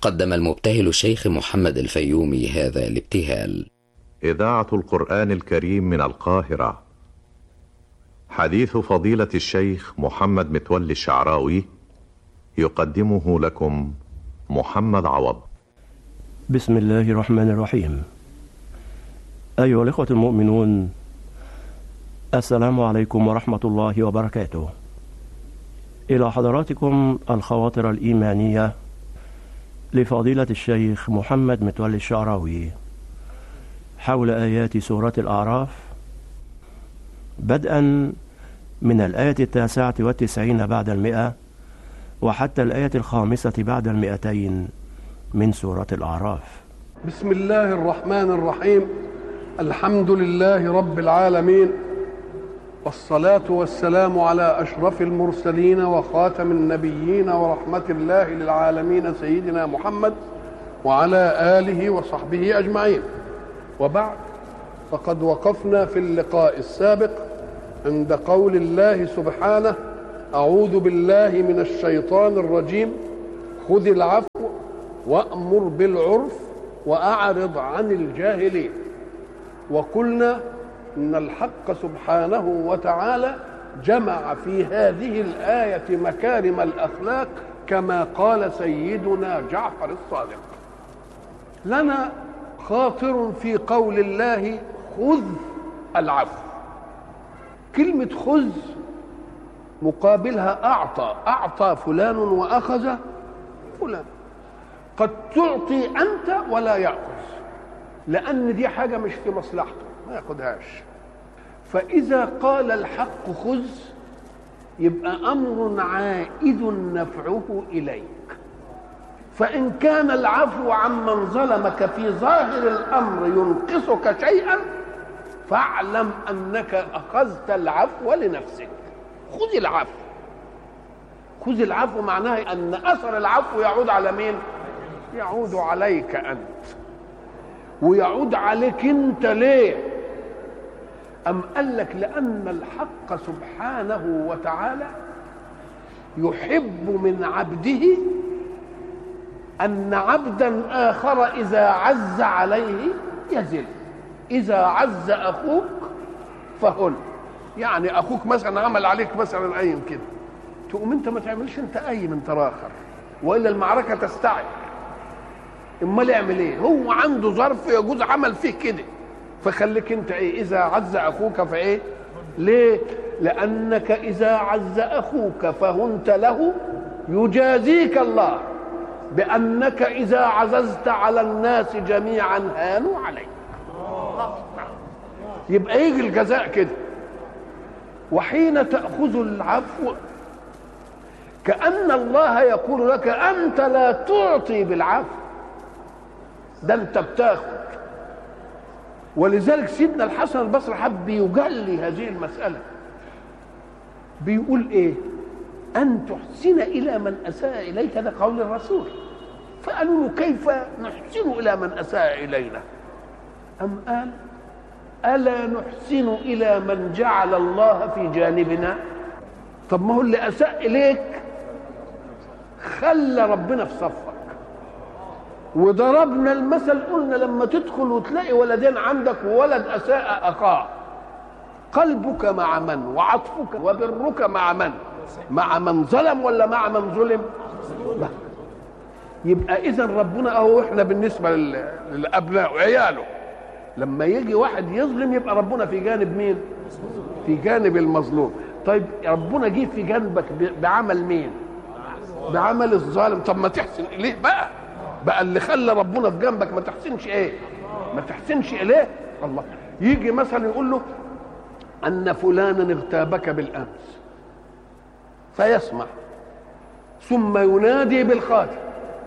قدم المبتهل الشيخ محمد الفيومي هذا الابتهال إذاعة القرآن الكريم من القاهرة حديث فضيلة الشيخ محمد متولي الشعراوي يقدمه لكم محمد عوض بسم الله الرحمن الرحيم أيها الإخوة المؤمنون السلام عليكم ورحمة الله وبركاته إلى حضراتكم الخواطر الإيمانية لفضيلة الشيخ محمد متولي الشعراوي حول آيات سورة الأعراف بدءا من الآية التاسعة والتسعين بعد المئة وحتى الآية الخامسة بعد المئتين من سورة الأعراف بسم الله الرحمن الرحيم الحمد لله رب العالمين والصلاة والسلام على أشرف المرسلين وخاتم النبيين ورحمة الله للعالمين سيدنا محمد وعلى آله وصحبه أجمعين وبعد فقد وقفنا في اللقاء السابق عند قول الله سبحانه أعوذ بالله من الشيطان الرجيم خذ العفو وأمر بالعرف وأعرض عن الجاهلين وقلنا ان الحق سبحانه وتعالى جمع في هذه الايه مكارم الاخلاق كما قال سيدنا جعفر الصادق لنا خاطر في قول الله خذ العفو كلمه خذ مقابلها اعطى اعطى فلان واخذ فلان قد تعطي انت ولا ياخذ لان دي حاجه مش في مصلحته ما ياخدهاش فإذا قال الحق خذ يبقى أمر عائد نفعه إليك فإن كان العفو عمن ظلمك في ظاهر الأمر ينقصك شيئا فاعلم أنك أخذت العفو لنفسك خذ العفو خذ العفو معناه أن أثر العفو يعود على مين؟ يعود عليك أنت ويعود عليك أنت ليه؟ أم قال لك لأن الحق سبحانه وتعالى يحب من عبده أن عبدا آخر إذا عز عليه يزل إذا عز أخوك فهن يعني أخوك مثلا عمل عليك مثلا أيم كده تقوم أنت ما تعملش أنت أيم أنت راخر وإلا المعركة تستعد امال يعمل ايه هو عنده ظرف يجوز عمل فيه كده فخليك انت ايه اذا عز اخوك فايه ليه لانك اذا عز اخوك فهنت له يجازيك الله بانك اذا عززت على الناس جميعا هانوا عليك يبقى يجي الجزاء كده وحين تاخذ العفو كان الله يقول لك انت لا تعطي بالعفو ده انت بتاخد ولذلك سيدنا الحسن البصري حب يجلي هذه المسألة بيقول ايه أن تحسن إلى من أساء إليك ده قول الرسول فقالوا له كيف نحسن إلى من أساء إلينا أم قال ألا نحسن إلى من جعل الله في جانبنا طب ما هو اللي أساء إليك خلى ربنا في صفك وضربنا المثل قلنا لما تدخل وتلاقي ولدين عندك وولد اساء اخاه قلبك مع من وعطفك وبرك مع من مع من ظلم ولا مع من ظلم لا. يبقى اذا ربنا اهو احنا بالنسبه للابناء وعياله لما يجي واحد يظلم يبقى ربنا في جانب مين في جانب المظلوم طيب ربنا جه في جانبك بعمل مين بعمل الظالم طب ما تحسن اليه بقى بقى اللي خلى ربنا في جنبك ما تحسنش ايه ما تحسنش اليه الله يجي مثلا يقول له ان فلانا اغتابك بالامس فيسمع ثم ينادي بالخاتم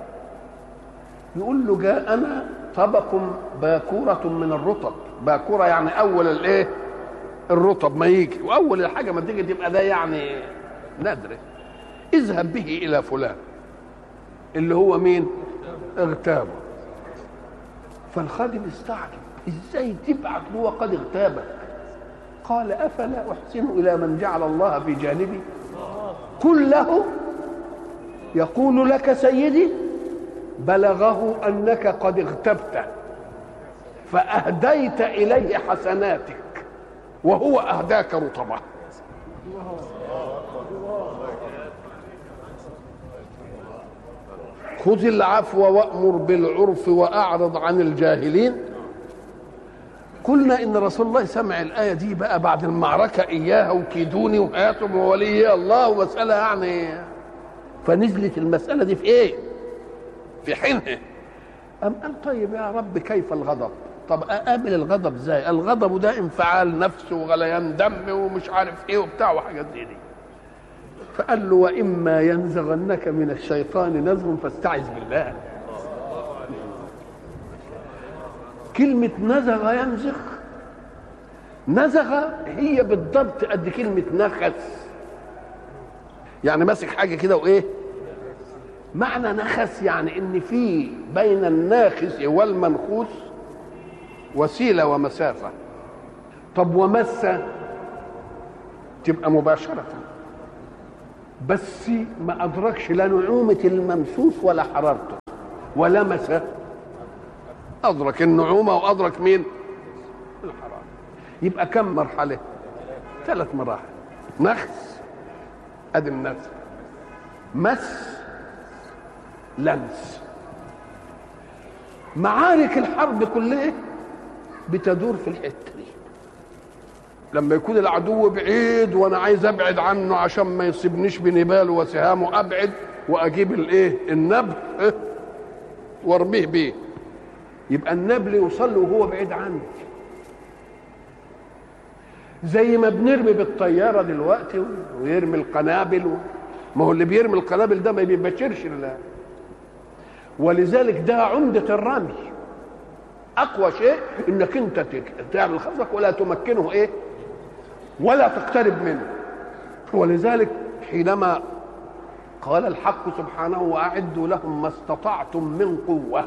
يقول له جاءنا طبق باكورة من الرطب باكورة يعني أول الإيه؟ الرطب ما يجي وأول الحاجة ما تيجي تبقى ده يعني نادرة اذهب به إلى فلان اللي هو مين؟ اغتابه فالخادم استعجب ازاي تبعت له وقد اغتابك قال افلا احسن الى من جعل الله في جانبي قل له يقول لك سيدي بلغه انك قد اغتبت فاهديت اليه حسناتك وهو اهداك رطبه خذ العفو وامر بالعرف واعرض عن الجاهلين قلنا ان رسول الله سمع الايه دي بقى بعد المعركه اياها وكيدوني وهاتم وولي الله ومساله يعني فنزلت المساله دي في ايه؟ في حينها أم قال طيب يا رب كيف الغضب؟ طب اقابل الغضب ازاي؟ الغضب ده انفعال نفس وغليان دم ومش عارف ايه وبتاع وحاجات زي دي. فقال له واما ينزغنك من الشيطان نزغ فاستعذ بالله. كلمة نزغ ينزغ نزغ هي بالضبط قد كلمة نخس يعني ماسك حاجة كده وإيه معنى نخس يعني إن في بين الناخس والمنخوس وسيلة ومسافة طب ومس تبقى مباشرة بس ما أدركش لا نعومة الممسوس ولا حرارته ولمس أدرك النعومة وأدرك مين؟ الحرارة يبقى كم مرحلة؟ ثلاث مراحل نخس أدي النفس مس لمس معارك الحرب كلها بتدور في الحته دي لما يكون العدو بعيد وانا عايز ابعد عنه عشان ما يصيبنيش بنباله وسهامه ابعد واجيب الايه النبل إيه؟ وارميه بيه يبقى النبل يوصل له وهو بعيد عني زي ما بنرمي بالطياره دلوقتي ويرمي القنابل و... ما هو اللي بيرمي القنابل ده ما بيبشرش لا ولذلك ده عمده الرمي اقوى شيء انك انت تعمل خصمك ولا تمكنه ايه ولا تقترب منه ولذلك حينما قال الحق سبحانه واعدوا لهم ما استطعتم من قوه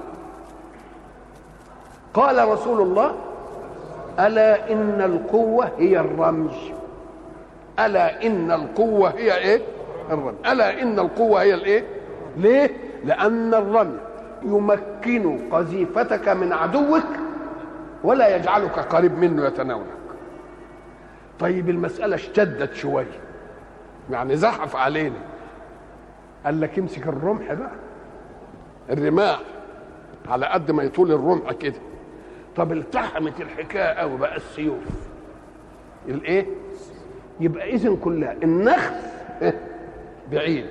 قال رسول الله الا ان القوه هي الرمي الا ان القوه هي ايه الرمي الا ان القوه هي الايه ليه لان الرمي يمكن قذيفتك من عدوك ولا يجعلك قريب منه يتناولك طيب المسألة اشتدت شوية يعني زحف علينا قال لك امسك الرمح بقى الرماح على قد ما يطول الرمح كده طب التحمت الحكاية قوي بقى السيوف الايه يبقى اذن كلها النخس بعيد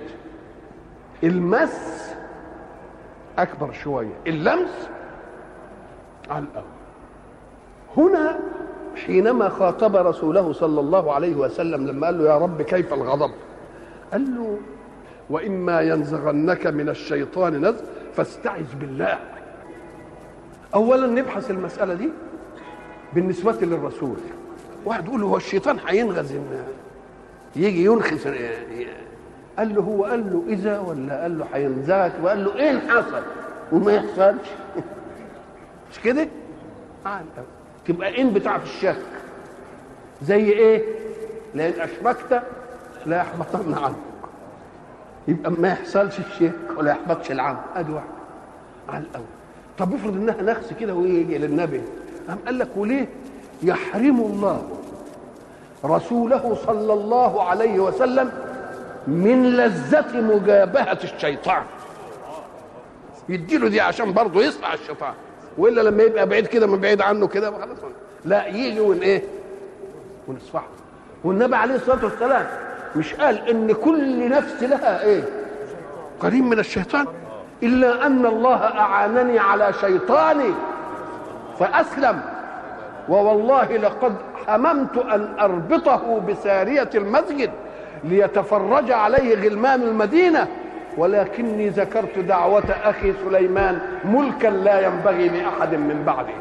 المس اكبر شويه اللمس على الاول هنا حينما خاطب رسوله صلى الله عليه وسلم لما قال له يا رب كيف الغضب قال له واما ينزغنك من الشيطان نزغ فاستعذ بالله اولا نبحث المساله دي بالنسبه للرسول واحد يقول له هو الشيطان هينغز يجي ينخس قال له هو قال له اذا ولا قال له هينزغك وقال له ايه اللي حصل وما يحصلش مش كده آه تبقى ان بتاع في الشك زي ايه لان اشركت لا يحبطن عنك يبقى ما يحصلش الشرك ولا يحبطش العمل ادي واحده على الاول طب افرض انها نخس كده ويجي للنبي قام قال لك وليه يحرم الله رسوله صلى الله عليه وسلم من لذة مجابهة الشيطان يديله دي عشان برضه يصنع الشيطان والا لما يبقى بعيد كده من بعيد عنه كده خلاص لا يجي ون ايه ونصفحه والنبي عليه الصلاه والسلام مش قال ان كل نفس لها ايه قريب من الشيطان الا ان الله اعانني على شيطاني فاسلم ووالله لقد هممت ان اربطه بساريه المسجد ليتفرج عليه غلمان المدينه ولكني ذكرت دعوة أخي سليمان ملكا لا ينبغي لأحد من بعده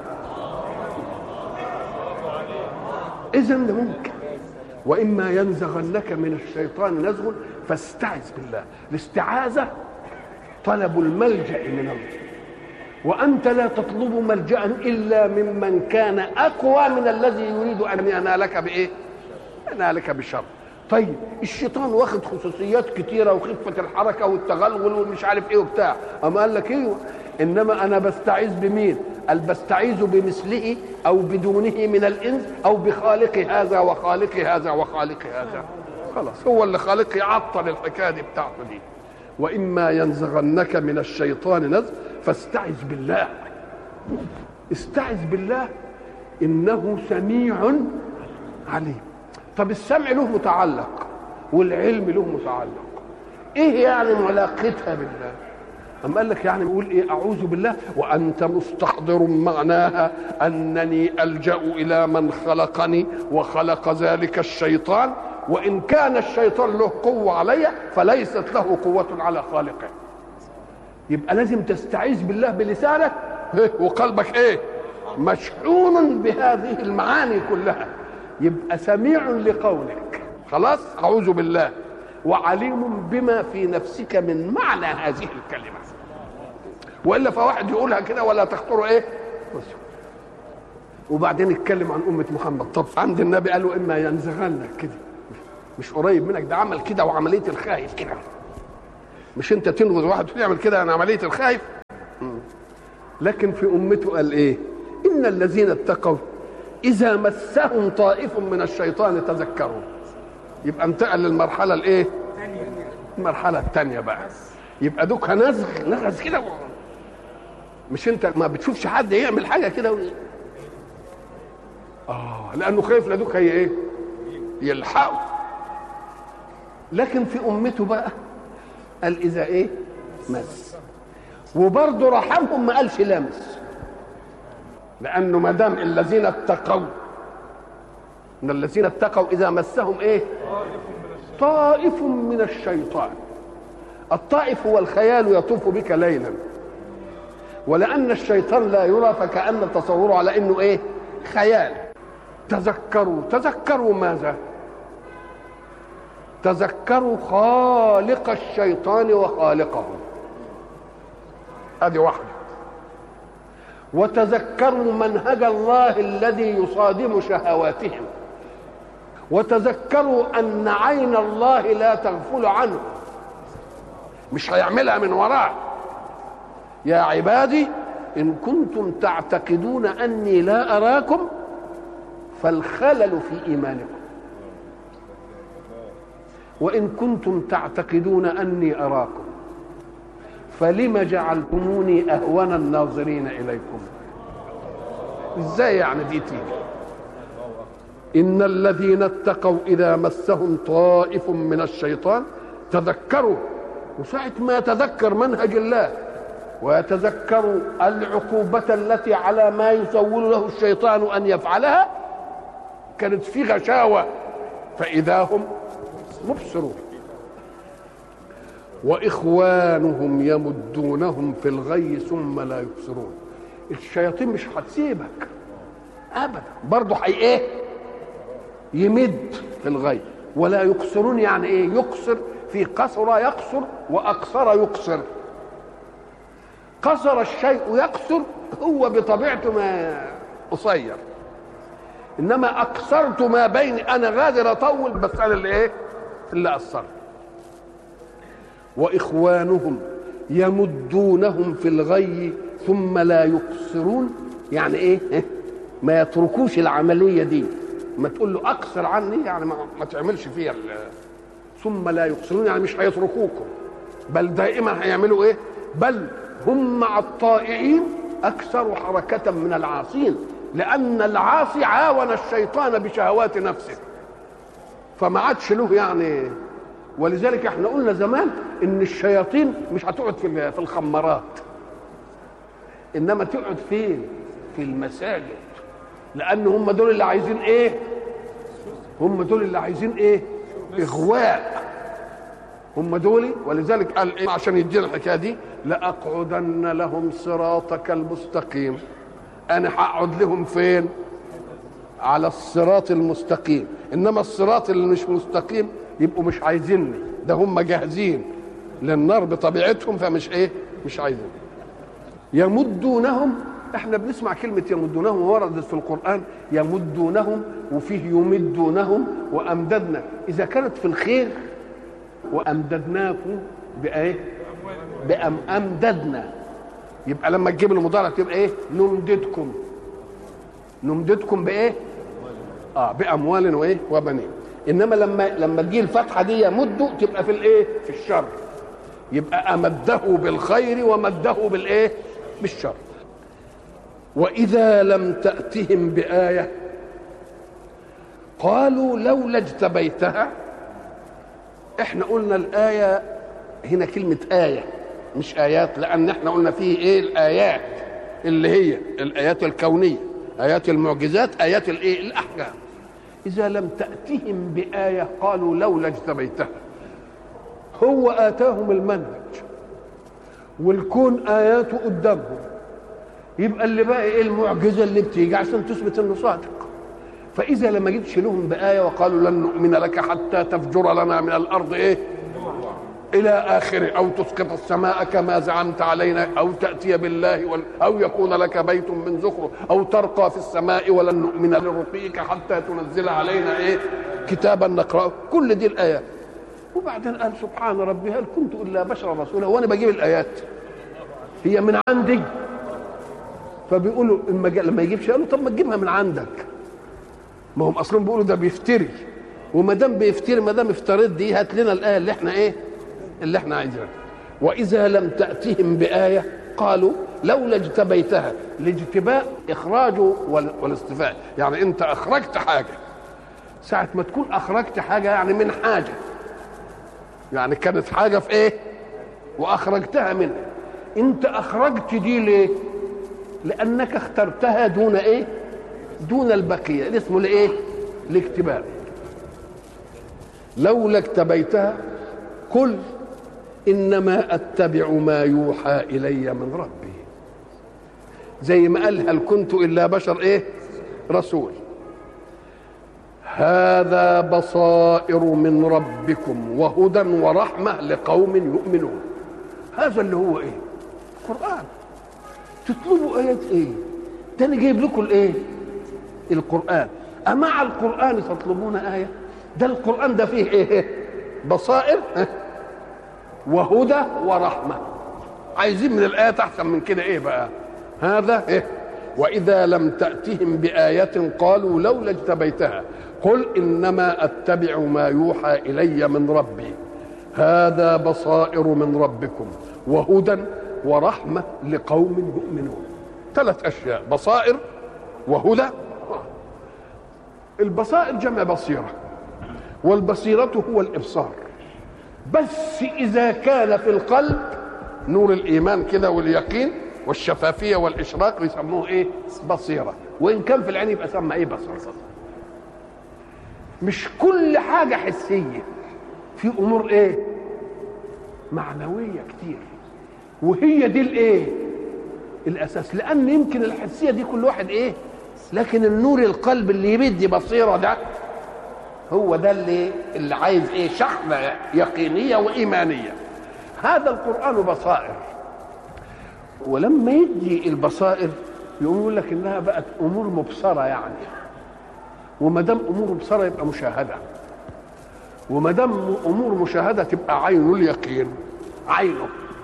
إذا ده ممكن وإما ينزغنك من الشيطان نزغ فاستعذ بالله الاستعاذة طلب الملجأ من الله وأنت لا تطلب ملجأ إلا ممن كان أقوى من الذي يريد أن ينالك بإيه؟ ينالك بشر طيب الشيطان واخد خصوصيات كتيره وخفه الحركه والتغلغل والمش عارف ايه وبتاع اما قال لك ايوه انما انا بستعيذ بمين قال بستعيذ بمثله او بدونه من الانس او بخالق هذا وخالق هذا وخالق هذا خلاص هو اللي خالق يعطل الحكايه دي بتاعته دي واما ينزغنك من الشيطان نزغ فاستعذ بالله استعذ بالله انه سميع عليم طب السمع له متعلق والعلم له متعلق ايه يعني علاقتها بالله أم قال لك يعني بيقول ايه اعوذ بالله وانت مستحضر معناها انني الجا الى من خلقني وخلق ذلك الشيطان وان كان الشيطان له قوه علي فليست له قوه على خالقه يبقى لازم تستعيذ بالله بلسانك وقلبك ايه مشحون بهذه المعاني كلها يبقى سميع لقولك خلاص اعوذ بالله وعليم بما في نفسك من معنى هذه الكلمه والا فواحد يقولها كده ولا تخطر ايه بص. وبعدين يتكلم عن امه محمد طب عند النبي قالوا اما ينزغنك كده مش قريب منك ده عمل كده وعمليه الخايف كده مش انت تنغز واحد يعمل كده انا عمليه الخايف لكن في امته قال ايه ان الذين اتقوا اذا مسهم طائف من الشيطان تذكروا يبقى انتقل للمرحله الايه المرحله الثانيه بقى يبقى دوك نزغ نغز كده مش انت ما بتشوفش حد يعمل حاجه كده و... اه لانه خايف لدوك هي ايه يلحقه لكن في امته بقى قال اذا ايه مس وبرضه رحمهم ما قالش لامس لانه ما دام الذين اتقوا ان الذين اتقوا اذا مسهم ايه طائف من الشيطان الطائف هو الخيال يطوف بك ليلا ولان الشيطان لا يرى فكان تصوره على انه ايه خيال تذكروا تذكروا ماذا تذكروا خالق الشيطان وخالقه هذه واحده وتذكروا منهج الله الذي يصادم شهواتهم وتذكروا ان عين الله لا تغفل عنه مش هيعملها من وراه يا عبادي ان كنتم تعتقدون اني لا اراكم فالخلل في ايمانكم وان كنتم تعتقدون اني اراكم فلم جعلتموني اهون الناظرين اليكم ازاي يعني دي تيجي ان الذين اتقوا اذا مسهم طائف من الشيطان تذكروا وساعة ما يتذكر منهج الله ويتذكر العقوبة التي على ما يسول له الشيطان أن يفعلها كانت في غشاوة فإذا هم مبصرون وإخوانهم يمدونهم في الغي ثم لا يبصرون الشياطين مش هتسيبك أبدا برضه حي إيه يمد في الغي ولا يقصرون يعني إيه يقصر في قصر يقصر واقصر يقصر قصر الشيء يقصر هو بطبيعته ما قصير انما اقصرت ما بين انا غادر اطول بس انا اللي ايه اللي قصرت واخوانهم يمدونهم في الغي ثم لا يقصرون يعني ايه ما يتركوش العمليه دي ما تقول له اقصر عني يعني ما, ما تعملش فيها ثم لا يقصرون يعني مش هيتركوكم بل دائما هيعملوا ايه بل هم مع الطائعين اكثر حركه من العاصين لان العاصي عاون الشيطان بشهوات نفسه فما عادش له يعني ولذلك احنا قلنا زمان ان الشياطين مش هتقعد في في الخمارات انما تقعد فين في المساجد لان هم دول اللي عايزين ايه هم دول اللي عايزين ايه اغواء هم دول ولذلك قال إيه عشان يدينا الحكايه دي لاقعدن لهم صراطك المستقيم انا هقعد لهم فين على الصراط المستقيم انما الصراط اللي مش مستقيم يبقوا مش عايزيني ده هم جاهزين للنار بطبيعتهم فمش ايه مش عايزين يمدونهم احنا بنسمع كلمة يمدونهم ووردت في القرآن يمدونهم وفيه يمدونهم وأمددنا إذا كانت في الخير وأمددناكم بإيه؟ بأم أمددنا يبقى لما تجيب المضارع تبقى إيه؟ نمددكم نمددكم بإيه؟ اه باموال وايه وبنين انما لما لما تجي الفتحه دي يمد تبقى في الايه في الشر يبقى امده بالخير ومده بالايه بالشر واذا لم تاتهم بايه قالوا لولا اجتبيتها احنا قلنا الايه هنا كلمه ايه مش ايات لان احنا قلنا فيه ايه الايات اللي هي الايات الكونيه ايات المعجزات ايات الايه الاحكام اذا لم تاتهم بايه قالوا لولا اجتبيتها هو اتاهم المنهج والكون اياته قدامهم يبقى اللي بقى ايه المعجزه اللي بتيجي عشان تثبت انه صادق فاذا لما جيتش لهم بايه وقالوا لن نؤمن لك حتى تفجر لنا من الارض ايه الى اخره او تسقط السماء كما زعمت علينا او تاتي بالله وال... او يكون لك بيت من زخرف او ترقى في السماء ولن نؤمن لرقيك حتى تنزل علينا ايه كتابا نقراه كل دي الايات وبعدين قال سبحان ربي هل كنت الا بشرا رسولا وانا بجيب الايات هي من عندي فبيقولوا اما جا... لما يجيبش قالوا طب ما تجيبها من عندك ما هم اصلا بيقولوا ده بيفتري وما دام بيفتري ما دام افتريت دي هات لنا الايه اللي احنا ايه اللي احنا عايزينها واذا لم تاتهم بايه قالوا لولا اجتبيتها الاجتباء اخراجه وال- والاستفاء يعني انت اخرجت حاجه ساعه ما تكون اخرجت حاجه يعني من حاجه يعني كانت حاجه في ايه واخرجتها منها انت اخرجت دي ليه لانك اخترتها دون ايه دون البقيه اللي اسمه الايه الاكتباء لولا اكتبيتها قل انما اتبع ما يوحى الي من ربي زي ما قال هل كنت الا بشر ايه رسول هذا بصائر من ربكم وهدى ورحمه لقوم يؤمنون هذا اللي هو ايه القران تطلبوا ايات ايه ده انا جايب لكم الايه القران امع القران تطلبون ايه ده القران ده فيه ايه بصائر وهدى ورحمه عايزين من الايات احسن من كده ايه بقى هذا ايه واذا لم تاتهم بايه قالوا لولا اجتبيتها قل انما اتبع ما يوحى الي من ربي هذا بصائر من ربكم وهدى ورحمه لقوم يؤمنون ثلاث اشياء بصائر وهدى البصائر جمع بصيره والبصيره هو الابصار بس اذا كان في القلب نور الايمان كده واليقين والشفافيه والاشراق بيسموه ايه بصيره وان كان في العين يبقى سمى ايه بصر مش كل حاجه حسيه في امور ايه معنويه كتير وهي دي الايه الاساس لان يمكن الحسيه دي كل واحد ايه لكن النور القلب اللي يبدي بصيره ده هو ده اللي اللي عايز ايه شحنه يقينيه وايمانيه هذا القران بصائر ولما يدي البصائر يقوم يقول لك انها بقت امور مبصره يعني وما دام امور مبصره يبقى مشاهده وما دام امور مشاهده تبقى عين اليقين عينه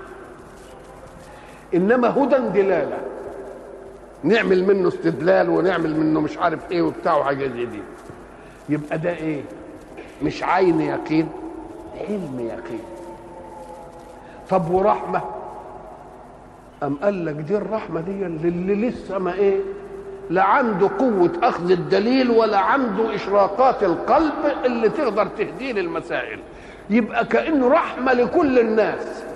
انما هدى دلاله نعمل منه استدلال ونعمل منه مش عارف ايه وبتاع وحاجات زي دي يبقى ده ايه مش عين يقين علم يقين طب ورحمه أم قال لك دي الرحمة دي اللي لسه ما إيه لا عنده قوة أخذ الدليل ولا عنده إشراقات القلب اللي تقدر تهديه للمسائل يبقى كأنه رحمة لكل الناس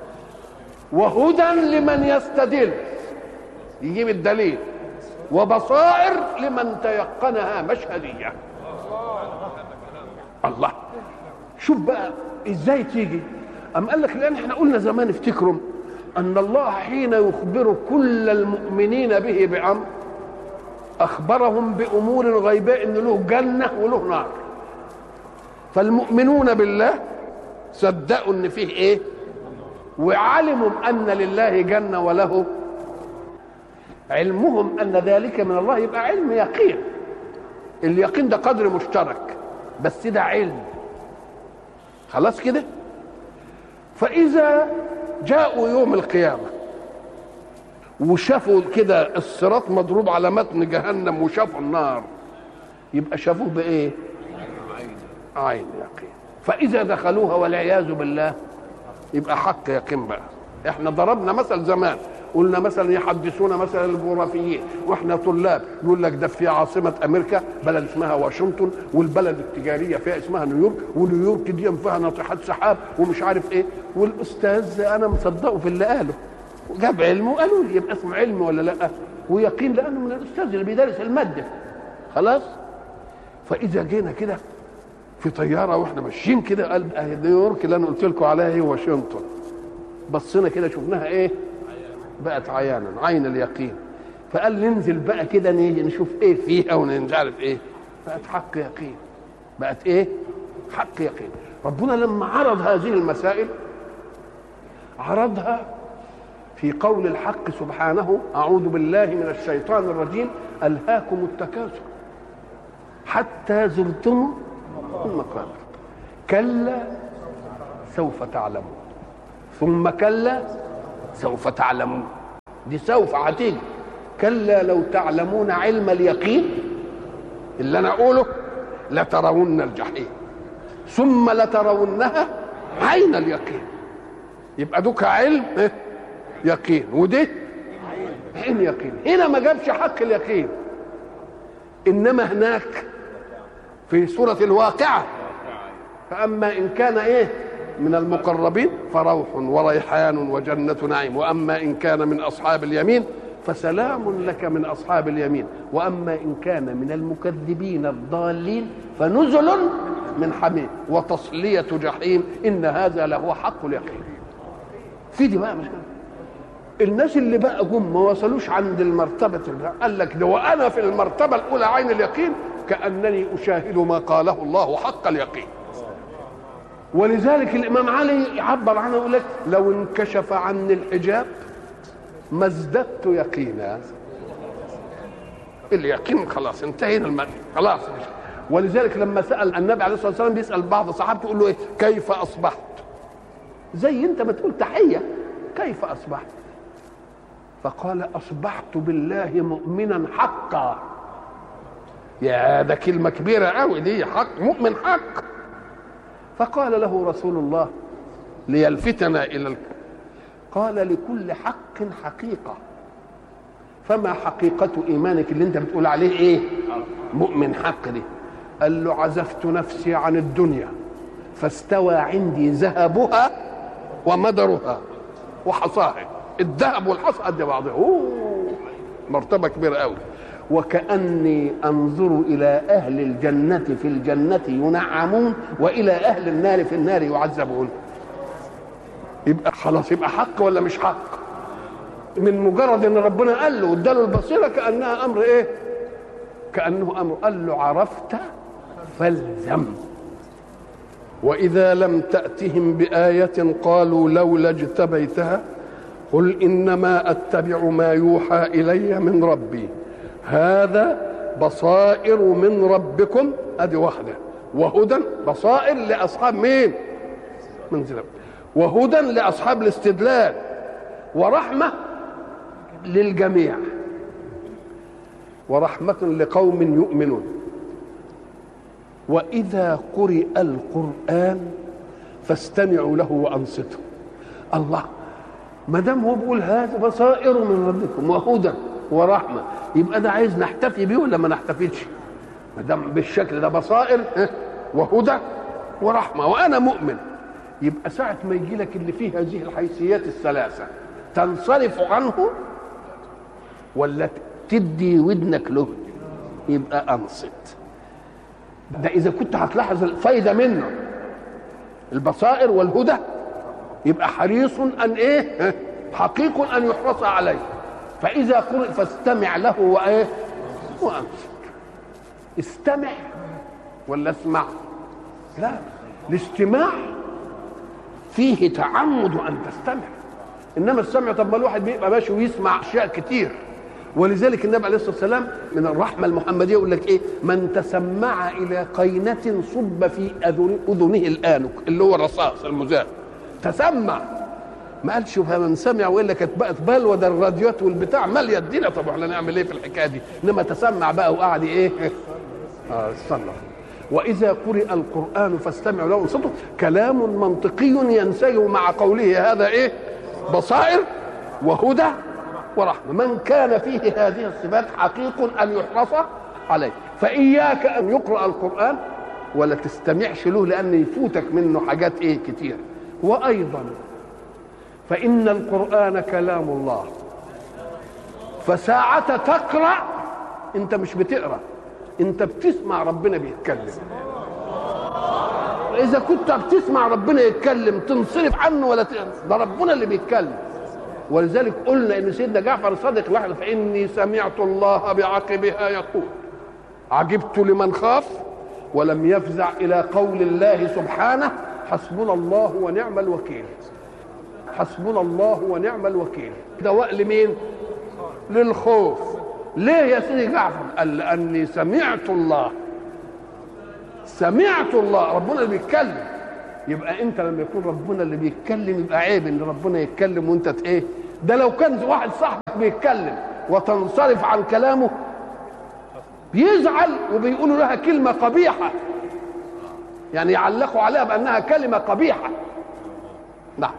وهدى لمن يستدل يجيب الدليل وبصائر لمن تيقنها مشهدية الله شوف بقى ازاي تيجي أم قال لك لأن احنا قلنا زمان افتكروا أن الله حين يخبر كل المؤمنين به بأمر أخبرهم بأمور غيباء إن له جنة وله نار فالمؤمنون بالله صدقوا إن فيه إيه وعلموا أن لله جنة وله علمهم ان ذلك من الله يبقى علم يقين اليقين ده قدر مشترك بس ده علم خلاص كده فاذا جاءوا يوم القيامه وشافوا كده الصراط مضروب على متن جهنم وشافوا النار يبقى شافوه بايه عين يقين فاذا دخلوها والعياذ بالله يبقى حق يقين بقى احنا ضربنا مثل زمان قلنا مثلا يحدثونا مثلا الجغرافيين واحنا طلاب يقول لك ده في عاصمه امريكا بلد اسمها واشنطن والبلد التجاريه فيها اسمها نيويورك ونيويورك دي فيها ناطحات سحاب ومش عارف ايه والاستاذ انا مصدقه في اللي قاله جاب علمه وقالوا لي يبقى اسمه علم ولا لا ويقين لانه من الاستاذ اللي بيدرس الماده خلاص فاذا جينا كده في طياره واحنا ماشيين كده قال اهي نيويورك اللي انا قلت لكم عليها هي واشنطن بصينا كده شفناها ايه بقت عيانا عين اليقين فقال ننزل بقى كده نشوف ايه فيها ومش عارف ايه بقت حق يقين بقت ايه حق يقين ربنا لما عرض هذه المسائل عرضها في قول الحق سبحانه اعوذ بالله من الشيطان الرجيم الهاكم التكاثر حتى زرتم المقابر كلا سوف تعلمون ثم كلا سوف تعلمون دي سوف هتيجي كلا لو تعلمون علم اليقين اللي انا اقوله لترون الجحيم ثم لترونها عين اليقين يبقى دوك علم إيه؟ يقين ودي عين يقين هنا ما جابش حق اليقين انما هناك في سورة الواقعة فأما إن كان إيه من المقربين فروح وريحان وجنة نعيم وأما إن كان من أصحاب اليمين فسلام لك من أصحاب اليمين وأما إن كان من المكذبين الضالين فنزل من حميم وتصلية جحيم إن هذا لهو حق اليقين في دي بقى مش الناس اللي بقى جم ما وصلوش عند المرتبة قال لك ده وأنا في المرتبة الأولى عين اليقين كأنني أشاهد ما قاله الله حق اليقين ولذلك الإمام علي يعبر عنه يقول لك لو انكشف عني الحجاب ما ازددت يقينا اليقين خلاص انتهينا المد خلاص ولذلك لما سأل النبي عليه الصلاة والسلام بيسأل بعض صحابته يقول له ايه كيف أصبحت زي انت ما تقول تحية كيف أصبحت فقال أصبحت بالله مؤمنا حقا يا ده كلمة كبيرة قوي دي حق مؤمن حق فقال له رسول الله ليلفتنا إلى الك... قال لكل حق حقيقة فما حقيقة إيمانك اللي أنت بتقول عليه إيه مؤمن حق دي قال له عزفت نفسي عن الدنيا فاستوى عندي ذهبها ومدرها وحصاها الذهب والحصى قد بعضها أوه مرتبة كبيرة قوي وكأني أنظر إلى أهل الجنة في الجنة ينعمون وإلى أهل النار في النار يعذبون يبقى خلاص يبقى حق ولا مش حق من مجرد ان ربنا قال له واداله البصيره كانها امر ايه كانه امر قال له عرفت فالزم واذا لم تاتهم بايه قالوا لولا اجتبيتها قل انما اتبع ما يوحى الي من ربي هذا بصائر من ربكم ادي واحده وهدى بصائر لاصحاب مين من زلم وهدى لاصحاب الاستدلال ورحمه للجميع ورحمه لقوم يؤمنون واذا قرئ القران فاستمعوا له وانصتوا الله ما دام هو بيقول هذا بصائر من ربكم وهدى ورحمه يبقى ده عايز نحتفي بيه ولا ما نحتفيش ما دام بالشكل ده بصائر وهدى ورحمه وانا مؤمن يبقى ساعه ما يجي لك اللي فيه هذه الحيثيات الثلاثه تنصرف عنه ولا تدي ودنك له يبقى انصت ده اذا كنت هتلاحظ الفايده منه البصائر والهدى يبقى حريص ان ايه حقيق ان يحرص عليه فاذا قرئ فاستمع له وايه وانصت استمع ولا اسمع لا الاستماع فيه تعمد ان تستمع انما السمع طب ما الواحد بيبقى ماشي ويسمع اشياء كتير ولذلك النبي عليه الصلاه والسلام من الرحمه المحمديه يقول لك ايه من تسمع الى قينه صب في أذن- اذنه الانك اللي هو الرصاص المزاح تسمع ما قالش فمن سمع والا كانت بقت بلوى ده الراديوات والبتاع ماليه الدنيا طب احنا نعمل ايه في الحكايه دي انما تسمع بقى وقعد ايه اه صلى واذا قرئ القران فاستمعوا له وانصتوا كلام منطقي ينسجم مع قوله هذا ايه بصائر وهدى ورحمه من كان فيه هذه الصفات حقيق ان يحرص عليه فاياك ان يقرا القران ولا تستمعش له لان يفوتك منه حاجات ايه كتير وايضا فان القران كلام الله فساعة تقرأ انت مش بتقرأ انت بتسمع ربنا بيتكلم اذا كنت بتسمع ربنا يتكلم تنصرف عنه ولا ت... ده ربنا اللي بيتكلم ولذلك قلنا ان سيدنا جعفر الصادق لحظه فاني سمعت الله بعقبها يقول عجبت لمن خاف ولم يفزع الى قول الله سبحانه حسبنا الله ونعم الوكيل حسبنا الله ونعم الوكيل دواء لمين للخوف ليه يا سيدي جعفر قال لاني سمعت الله سمعت الله ربنا اللي بيتكلم يبقى انت لما يكون ربنا اللي بيتكلم يبقى عيب ان ربنا يتكلم وانت ت- ايه ده لو كان واحد صاحبك بيتكلم وتنصرف عن كلامه بيزعل وبيقولوا لها كلمه قبيحه يعني يعلقوا عليها بانها كلمه قبيحه نعم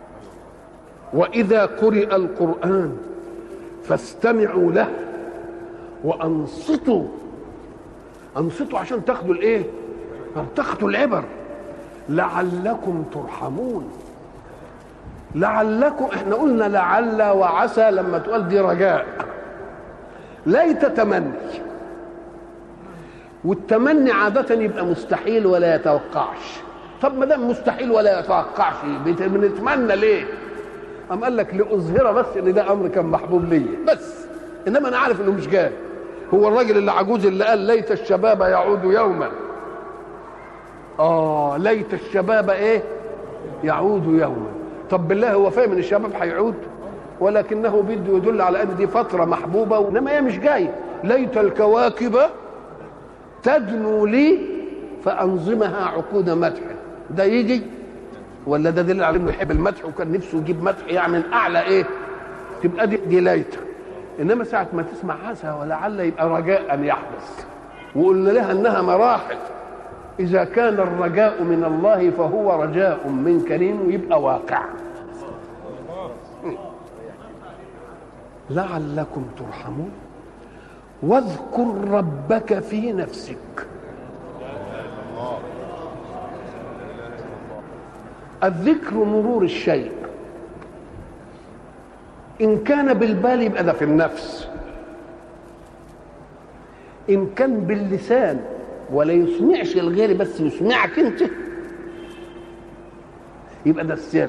واذا قرئ القران فاستمعوا له وانصتوا انصتوا عشان تاخدوا الايه تاخدوا العبر لعلكم ترحمون لعلكم احنا قلنا لعل وعسى لما تقول دي رجاء ليت تمني والتمني عادة يبقى مستحيل ولا يتوقعش طب ما دام مستحيل ولا يتوقعش بت- بنتمنى ليه؟ قام قال لك لاظهر بس ان ده امر كان محبوب ليا بس انما انا عارف انه مش جاي هو الراجل اللي عجوز اللي قال ليت الشباب يعود يوما اه ليت الشباب ايه يعود يوما طب بالله هو فاهم ان الشباب هيعود ولكنه بده يدل على ان دي فتره محبوبه انما هي مش جايه ليت الكواكب تدنو لي فانظمها عقود مدح ده يجي ولا ده دليل على انه يحب المدح وكان نفسه يجيب مدح يعني من اعلى ايه تبقى دي, دي ليت انما ساعه ما تسمع عسى ولعل يبقى رجاء ان يحدث وقلنا لها انها مراحل اذا كان الرجاء من الله فهو رجاء من كريم ويبقى واقع لعلكم ترحمون واذكر ربك في نفسك الذكر مرور الشيء ان كان بالبال يبقى ده في النفس ان كان باللسان ولا يسمعش الغير بس يسمعك انت يبقى ده السر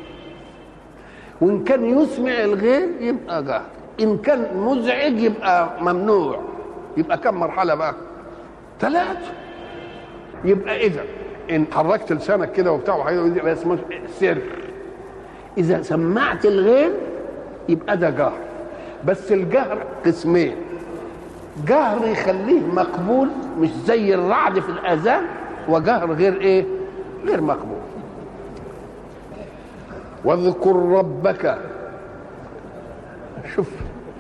وان كان يسمع الغير يبقى جهر ان كان مزعج يبقى ممنوع يبقى كم مرحله بقى ثلاثه يبقى اذا ان حركت لسانك كده وبتاع وحاجه يبقى اسمه سر اذا سمعت الغير يبقى ده جهر بس الجهر قسمين جهر يخليه مقبول مش زي الرعد في الاذان وجهر غير ايه غير مقبول واذكر ربك شوف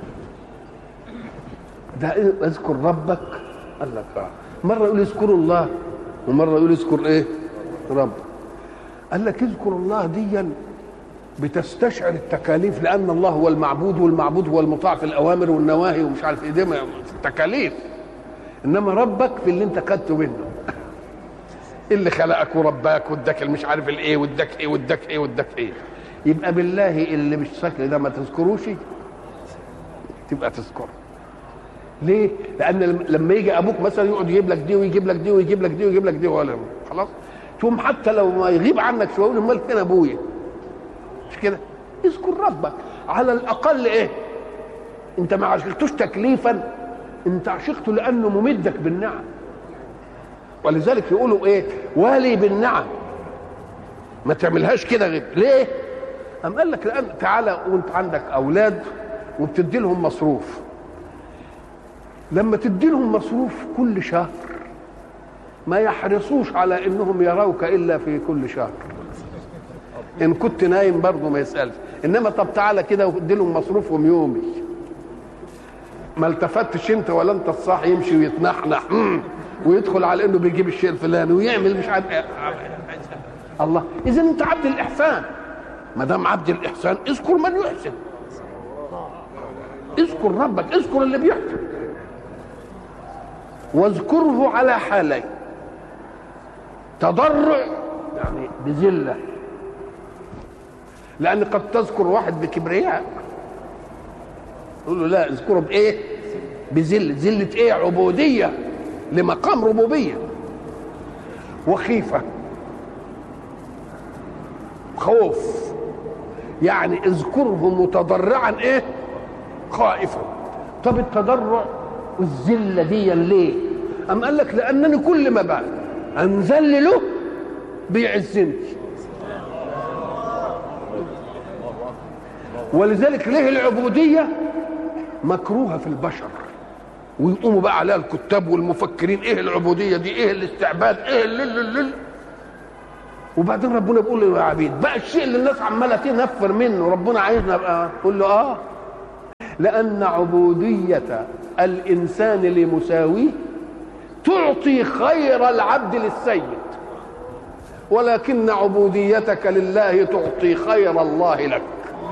ده إيه؟ اذكر ربك قال لك آه. مره يقول اذكروا الله ومره يقول اذكر ايه رب قال لك اذكر الله ديا بتستشعر التكاليف لان الله هو المعبود والمعبود هو المطاع في الاوامر والنواهي ومش عارف ايه دي ما- التكاليف انما ربك في اللي انت خدته منه اللي خلقك ورباك واداك مش عارف الايه واداك ايه واداك ايه واداك ايه يبقى بالله اللي مش فاكر ده ما تذكروش تبقى تذكره ليه؟ لأن لم- لما يجي أبوك مثلا يقعد يجيب لك دي ويجيب لك دي ويجيب لك دي ويجيب لك دي ولا خلاص؟ تقوم حتى لو ما يغيب عنك شوية يقول أمال فين أبويا؟ مش كده؟ اذكر ربك على الأقل إيه؟ أنت ما عشقتوش تكليفا أنت عشقته لأنه ممدك بالنعم ولذلك يقولوا إيه؟ والي بالنعم ما تعملهاش كده غير ليه؟ أم قال لك لأن تعالى وأنت عندك أولاد وبتدي لهم مصروف لما تدي لهم مصروف كل شهر ما يحرصوش على انهم يروك الا في كل شهر ان كنت نايم برضه ما يسالش انما طب تعالى كده وادي لهم مصروفهم يومي ما التفتش انت ولا انت الصاحي يمشي ويتنحنح مم. ويدخل على انه بيجيب الشيء الفلاني ويعمل مش عارف إيه. الله اذا انت عبد الاحسان ما دام عبد الاحسان اذكر من يحسن اذكر ربك اذكر اللي بيحسن واذكره على حالين تضرع يعني بذله لان قد تذكر واحد بكبرياء تقول له لا اذكره بايه بذله ذله ايه عبوديه لمقام ربوبيه وخيفه خوف يعني اذكره متضرعا ايه خائفا طب التضرع والذله دي ليه أم قال لك لأنني كل ما بقى أنزل له بيعزني ولذلك ليه العبودية مكروهة في البشر ويقوموا بقى عليها الكتاب والمفكرين ايه العبودية دي ايه الاستعباد ايه اللل اللل وبعدين ربنا بيقول له يا عبيد بقى الشيء اللي الناس عماله تنفر منه ربنا عايزنا ابقى قول له اه لأن عبودية الإنسان لمساويه تعطي خير العبد للسيد ولكن عبوديتك لله تعطي خير الله لك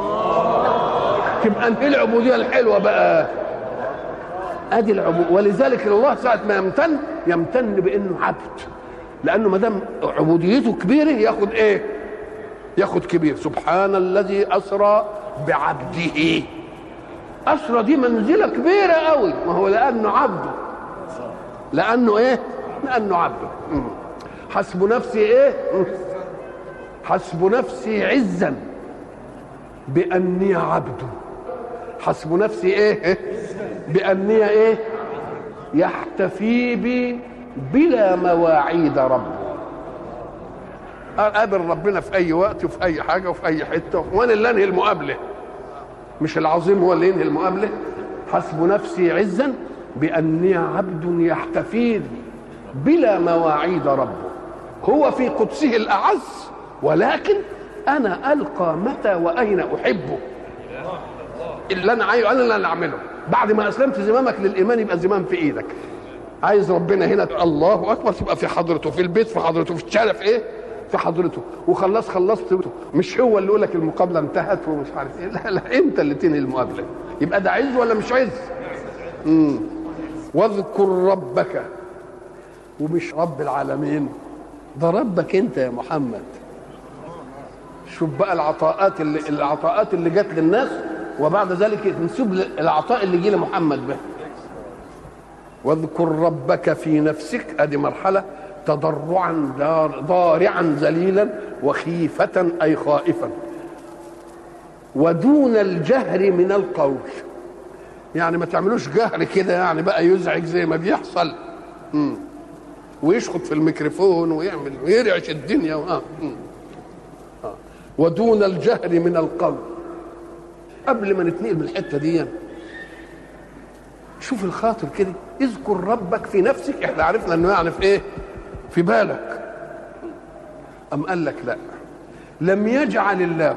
تبقى انهي العبوديه الحلوه بقى ادي العبود ولذلك الله ساعه ما يمتن يمتن بانه عبد لانه ما دام عبوديته كبيره ياخد ايه ياخد كبير سبحان الذي اسرى بعبده اسرى دي منزله كبيره قوي ما هو لانه عبده لانه ايه لانه عبده حسب نفسي ايه حسب نفسي عزا باني عبده حسب نفسي ايه باني ايه يحتفي بي بلا مواعيد ربه اقابل ربنا في اي وقت وفي اي حاجه وفي اي حته وانا اللي انهي المقابله مش العظيم هو اللي ينهي المقابله حسب نفسي عزا باني عبد يحتفي بلا مواعيد ربه هو في قدسه الاعز ولكن انا القى متى واين احبه اللي انا عايزه انا اللي اعمله بعد ما اسلمت زمامك للايمان يبقى زمام في ايدك عايز ربنا هنا الله اكبر تبقى في حضرته في البيت في حضرته في الشارع في ايه في حضرته وخلص خلصت مش هو اللي يقول لك المقابله انتهت ومش عارف ايه لا لا انت اللي تنهي المقابله يبقى ده عز ولا مش عز امم واذكر ربك ومش رب العالمين ده ربك انت يا محمد شوف بقى العطاءات اللي العطاءات اللي جت للناس وبعد ذلك نسيب العطاء اللي جه لمحمد به واذكر ربك في نفسك ادي مرحله تضرعا ضارعا ذليلا وخيفة أي خائفا ودون الجهر من القول يعني ما تعملوش جهر كده يعني بقى يزعج زي ما بيحصل مم. ويشخط في الميكروفون ويعمل ويرعش الدنيا آه. آه. ودون الجهر من القول قبل ما نتنقل من الحته دي شوف الخاطر كده اذكر ربك في نفسك احنا عرفنا انه يعني في ايه في بالك أم قال لك لا لم يجعل الله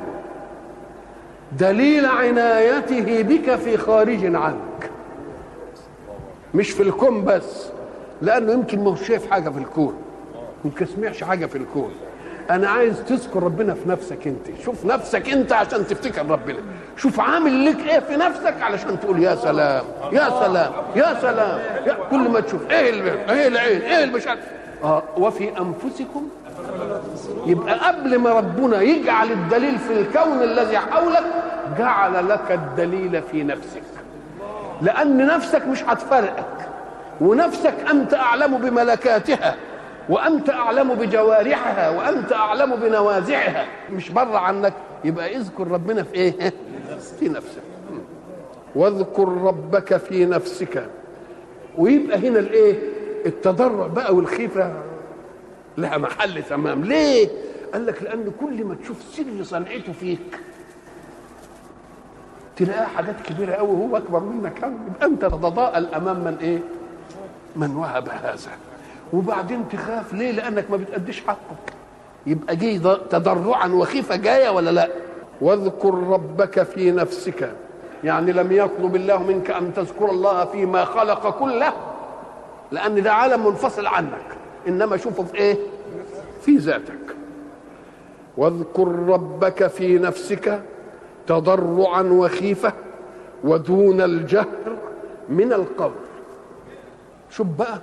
دليل عنايته بك في خارج عنك مش في الكون بس لأنه يمكن ما هو شايف حاجة في الكون يمكن سمعش حاجة في الكون أنا عايز تذكر ربنا في نفسك أنت شوف نفسك أنت عشان تفتكر ربنا شوف عامل لك إيه في نفسك علشان تقول يا سلام يا سلام يا سلام يا كل ما تشوف إيه اللي إيه العين إيه اللي مش عارف آه وفي انفسكم يبقى قبل ما ربنا يجعل الدليل في الكون الذي حولك جعل لك الدليل في نفسك لان نفسك مش هتفرقك ونفسك انت اعلم بملكاتها وانت اعلم بجوارحها وانت اعلم بنوازعها مش بره عنك يبقى اذكر ربنا في ايه في نفسك واذكر ربك في نفسك ويبقى هنا الايه التضرع بقى والخيفة لها محل تمام ليه قال لك لأن كل ما تشوف سر صنعته فيك تلاقيها حاجات كبيره قوي وهو اكبر منك قوي يبقى انت تتضاءل امام من ايه من وهب هذا وبعدين تخاف ليه لانك ما بتأديش حقك يبقى جه ض- تضرعا وخيفه جايه ولا لا واذكر ربك في نفسك يعني لم يطلب الله منك ان تذكر الله فيما خلق كله لان ده عالم منفصل عنك انما شوفه في ايه في ذاتك واذكر ربك في نفسك تضرعا وخيفه ودون الجهر من القول شوف بقى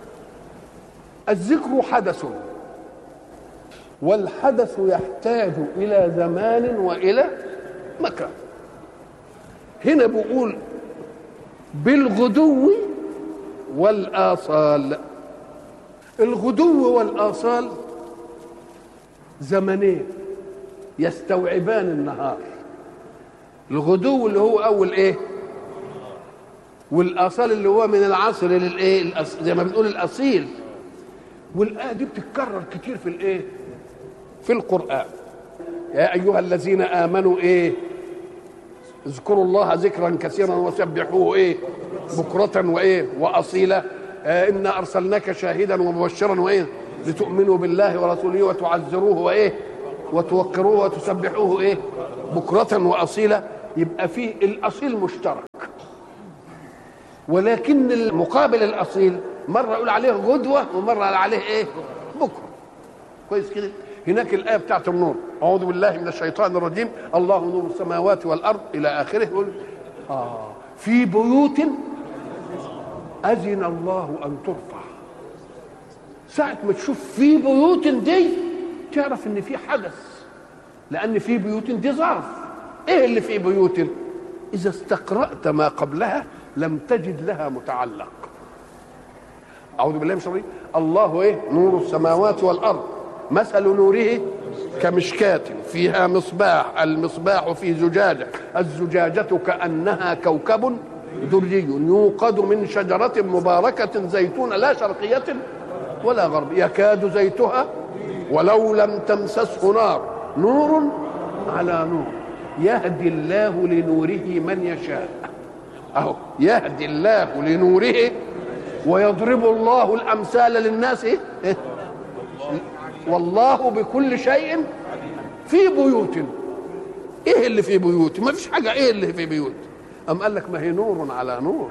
الذكر حدث والحدث يحتاج الى زمان والى مكان هنا بقول بالغدو والاصال الغدو والاصال زمنين يستوعبان النهار الغدو اللي هو اول ايه والاصال اللي هو من العصر للايه الأص- زي ما بنقول الاصيل والايه دي بتتكرر كتير في الايه في القران يا ايها الذين امنوا ايه اذكروا الله ذكرا كثيرا وسبحوه ايه بكرة وايه واصيلا آه انا ارسلناك شاهدا ومبشرا وايه لتؤمنوا بالله ورسوله وتعزروه وايه وتوقروه وتسبحوه ايه بكرة واصيلا يبقى فيه الاصيل مشترك ولكن المقابل الاصيل مره يقول عليه غدوه ومره يقول عليه ايه بكره كويس كده هناك الايه بتاعت النور اعوذ بالله من الشيطان الرجيم الله نور السماوات والارض الى اخره يقول اه في بيوت اذن الله ان ترفع ساعه ما تشوف في بيوت دي تعرف ان في حدث لان في بيوت دي ظرف ايه اللي في بيوت اذا استقرات ما قبلها لم تجد لها متعلق اعوذ بالله من الشيطان الرجيم. الله ايه نور السماوات والارض مثل نوره كمشكاة فيها مصباح المصباح في زجاجة الزجاجة كأنها كوكب دري يوقد من شجرة مباركة زيتون لا شرقية ولا غرب يكاد زيتها ولو لم تمسسه نار نور على نور يهدي الله لنوره من يشاء اهو يهدي الله لنوره ويضرب الله الامثال للناس إيه؟ إيه؟ والله بكل شيء في بيوت ايه اللي في بيوت ما فيش حاجه ايه اللي في بيوت ام قال لك ما هي نور على نور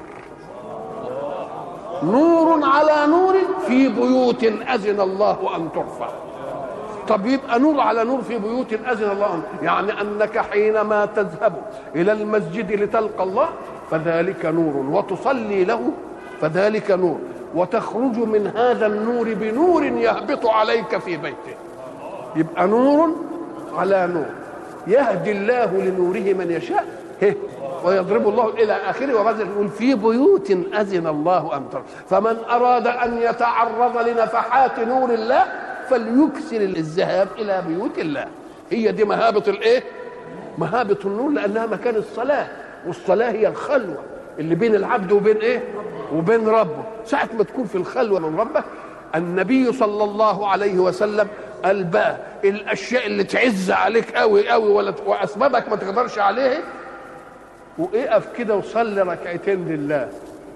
نور على نور في بيوت اذن الله ان ترفع طب يبقى نور على نور في بيوت اذن الله أن يعني انك حينما تذهب الى المسجد لتلقى الله فذلك نور وتصلي له فذلك نور وتخرج من هذا النور بنور يهبط عليك في بيته يبقى نور على نور يهدي الله لنوره من يشاء هه. ويضرب الله الى اخره وبعد ذلك يقول في بيوت اذن الله ان ترى فمن اراد ان يتعرض لنفحات نور الله فليكثر الذهاب الى بيوت الله هي دي مهابه الايه مهابه النور لانها مكان الصلاه والصلاه هي الخلوه اللي بين العبد وبين ايه وبين ربه ساعه ما تكون في الخلوه من ربك النبي صلى الله عليه وسلم قال بقى الاشياء اللي تعز عليك قوي قوي ولا واسبابك ما تقدرش عليها واقف كده وصلي ركعتين لله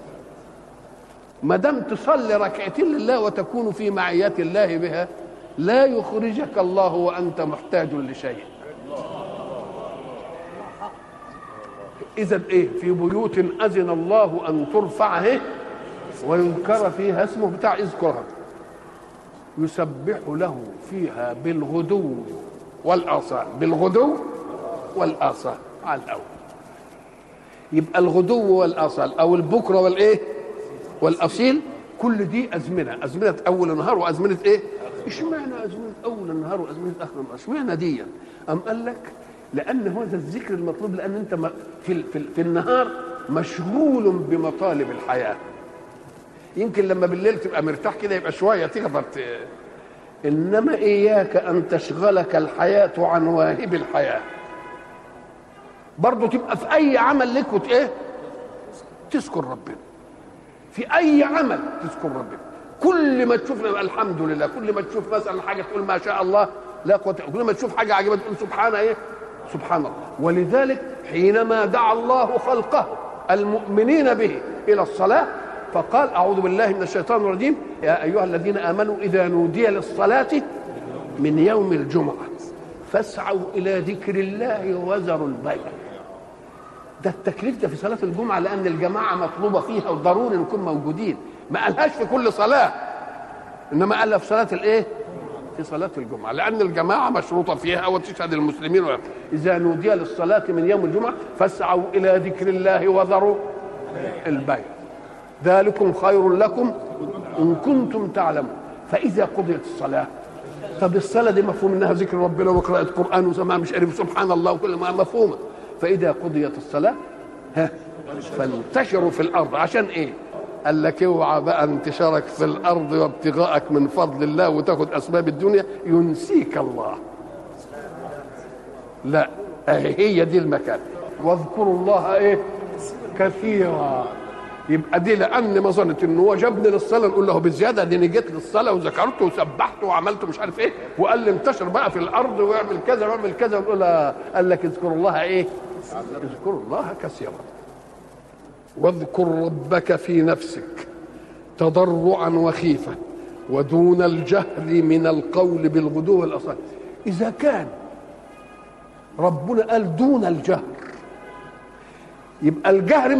ما دام تصلي ركعتين لله وتكون في معية الله بها لا يخرجك الله وانت محتاج لشيء اذا ايه في بيوت اذن الله ان ترفع إيه؟ وينكر فيها اسمه بتاع اذكرها يسبح له فيها بالغدو والاصال بالغدو والاصال على الاول يبقى الغدو والاصال او البكره والايه والاصيل كل دي ازمنه ازمنه اول النهار وازمنه ايه اشمعنى ازمنه اول النهار وازمنه اخر النهار اشمعنى دي ام قال لك لان هذا الذكر المطلوب لان انت م- في في, في النهار مشغول بمطالب الحياه يمكن لما بالليل تبقى مرتاح كده يبقى شويه تقدر ت... انما اياك ان تشغلك الحياه عن واهب الحياه برضه تبقى في اي عمل لك وت ايه تذكر ربنا في اي عمل تذكر ربنا كل ما تشوف يبقى الحمد لله كل ما تشوف مثلا حاجه تقول ما شاء الله لا قوه كل ما تشوف حاجه عجيبه تقول سبحان ايه سبحان الله ولذلك حينما دعا الله خلقه المؤمنين به الى الصلاه فقال اعوذ بالله من الشيطان الرجيم يا ايها الذين امنوا اذا نودي للصلاه من يوم الجمعه فاسعوا الى ذكر الله وذروا البيع ده التكليف ده في صلاه الجمعه لان الجماعه مطلوبه فيها وضروري نكون موجودين ما قالهاش في كل صلاه انما قالها في صلاه الايه في صلاة الجمعة لأن الجماعة مشروطة فيها وتشهد المسلمين ولا. إذا نودي للصلاة من يوم الجمعة فاسعوا إلى ذكر الله وذروا البيع ذلكم خير لكم إن كنتم تعلمون فإذا قضيت الصلاة طب الصلاة دي مفهوم إنها ذكر ربنا وقراءة قرآن وسماع مش عارف سبحان الله وكل ما مفهومة فإذا قضيت الصلاة ها فانتشروا في الأرض عشان إيه؟ قال لك اوعى بقى انتشارك في الارض وابتغاءك من فضل الله وتاخد اسباب الدنيا ينسيك الله لا اهي هي دي المكان واذكروا الله ايه كثيرا يبقى دي لان ما ظنت ان هو جابني للصلاه نقول له بزياده دي انا جيت للصلاه وذكرته وسبحته وعملت مش عارف ايه وقال لي انتشر بقى في الارض واعمل كذا واعمل كذا ونقول قال لك اذكروا الله ايه؟ اذكروا الله كثيرا واذكر ربك في نفسك تضرعا وخيفة ودون الجهر من القول بالغدو والأصال إذا كان ربنا قال دون الجهر يبقى الجهر